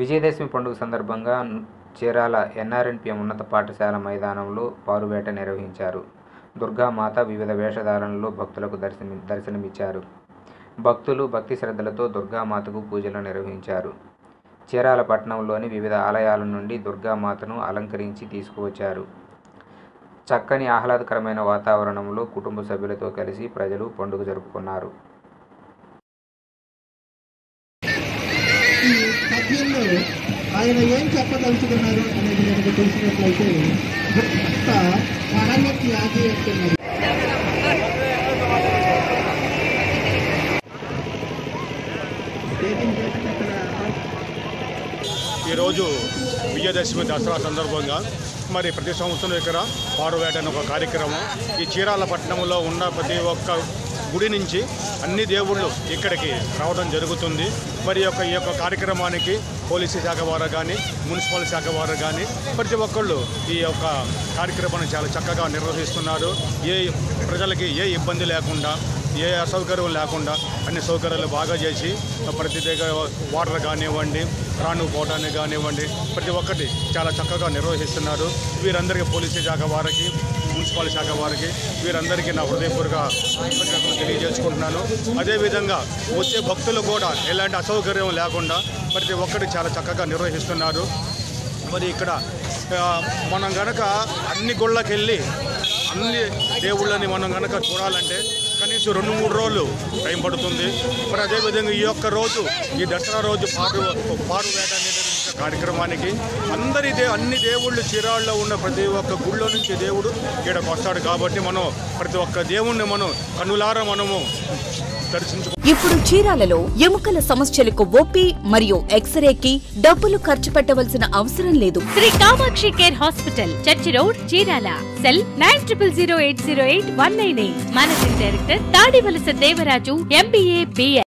విజయదశమి పండుగ సందర్భంగా చీరాల ఎన్ఆర్ఎన్పిఎం ఉన్నత పాఠశాల మైదానంలో పారువేట నిర్వహించారు దుర్గామాత వివిధ వేషధారణలో భక్తులకు దర్శనం దర్శనమిచ్చారు భక్తులు భక్తి శ్రద్ధలతో దుర్గామాతకు పూజలు నిర్వహించారు చీరాల పట్టణంలోని వివిధ ఆలయాల నుండి దుర్గామాతను అలంకరించి తీసుకువచ్చారు చక్కని ఆహ్లాదకరమైన వాతావరణంలో కుటుంబ సభ్యులతో కలిసి ప్రజలు పండుగ జరుపుకున్నారు ఈ పద్యంలో ఆయన ఏం చెప్పదలుచుకున్నారు అనేది కనుక తెలిసినట్లయితే గొప్ప మహమ్మతి ఆది అంటున్నారు ఈరోజు విజయదశమి దసరా సందర్భంగా మరి ప్రతి సంవత్సరం ఇక్కడ పాడువేట అనే ఒక కార్యక్రమం ఈ చీరాల పట్టణంలో ఉన్న ప్రతి ఒక్క గుడి నుంచి అన్ని దేవుళ్ళు ఇక్కడికి రావడం జరుగుతుంది మరి యొక్క ఈ యొక్క కార్యక్రమానికి పోలీసు శాఖ వారు కానీ మున్సిపల్ శాఖ వారు కానీ ప్రతి ఒక్కళ్ళు ఈ యొక్క కార్యక్రమాన్ని చాలా చక్కగా నిర్వహిస్తున్నారు ఏ ప్రజలకి ఏ ఇబ్బంది లేకుండా ఏ అసౌకర్యం లేకుండా అన్ని సౌకర్యాలు బాగా చేసి ప్రతి దగ్గర వాటర్ కానివ్వండి రాను పోవడానికి కానివ్వండి ప్రతి ఒక్కటి చాలా చక్కగా నిర్వహిస్తున్నారు వీరందరికీ పోలీసు శాఖ వారికి మున్సిపల్ శాఖ వారికి వీరందరికీ నా హృదయపూర్వక కృతజ్ఞతలు తెలియజేసుకుంటున్నాను అదేవిధంగా వచ్చే భక్తులు కూడా ఎలాంటి అసౌకర్యం లేకుండా ప్రతి ఒక్కటి చాలా చక్కగా నిర్వహిస్తున్నారు మరి ఇక్కడ ఆ, మనం గనక అన్ని గుళ్ళకి వెళ్ళి అన్ని దేవుళ్ళని మనం గనక చూడాలంటే కనీసం రెండు మూడు రోజులు టైం పడుతుంది మరి అదేవిధంగా ఈ యొక్క రోజు ఈ దసరా రోజు పాటు పాడు వేట నిర్వహించే కార్యక్రమానికి అందరి దే అన్ని దేవుళ్ళు చీరాల్లో ఉన్న ప్రతి ఒక్క గుళ్ళో నుంచి దేవుడు ఇక్కడికి వస్తాడు కాబట్టి మనం ప్రతి ఒక్క దేవుణ్ణి మనం కన్నులారా మనము దర్శించు ఇప్పుడు చీరాలలో ఎముకల సమస్యలకు ఓపీ మరియు ఎక్స్రేకి డబ్బులు ఖర్చు పెట్టవలసిన అవసరం లేదు Sri Kamakshi care hospital church road Chirala cell nine triple zero eight zero eight one nine eight managing director Tadivalasa Devaraju MBA BL